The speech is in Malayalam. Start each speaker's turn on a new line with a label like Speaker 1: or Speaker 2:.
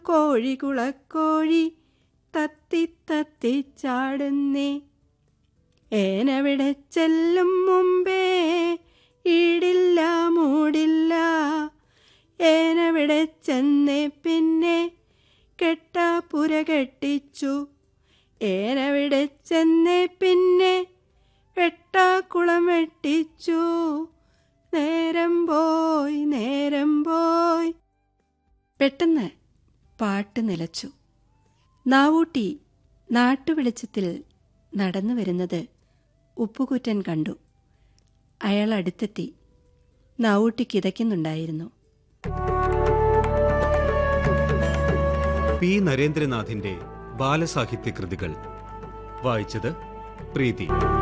Speaker 1: കോഴി കുളക്കോഴി തത്തി തത്തി ചാടുന്നേ ഏനവിടെ ചെല്ലും മുമ്പേ ഈടില്ല മൂടില്ല ഏനവിടെ ചെന്നേ പിന്നെ കെട്ടാപ്പുര കെട്ടിച്ചു ഏനവിടെ ചെന്നേ പിന്നെ വെട്ടാക്കുളം വെട്ടിച്ചു നേരം പോയി നേരം പോയി പെട്ടെന്ന് പാട്ട് നിലച്ചു നാവൂട്ടി നാട്ടുവെളിച്ചത്തിൽ നടന്നു വരുന്നത് ഉപ്പുകൂറ്റൻ കണ്ടു അയാൾ അടുത്തെത്തി നാവൂട്ടി കിതയ്ക്കുന്നുണ്ടായിരുന്നു
Speaker 2: പി നരേന്ദ്രനാഥിന്റെ ബാലസാഹിത്യ കൃതികൾ വായിച്ചത് പ്രീതി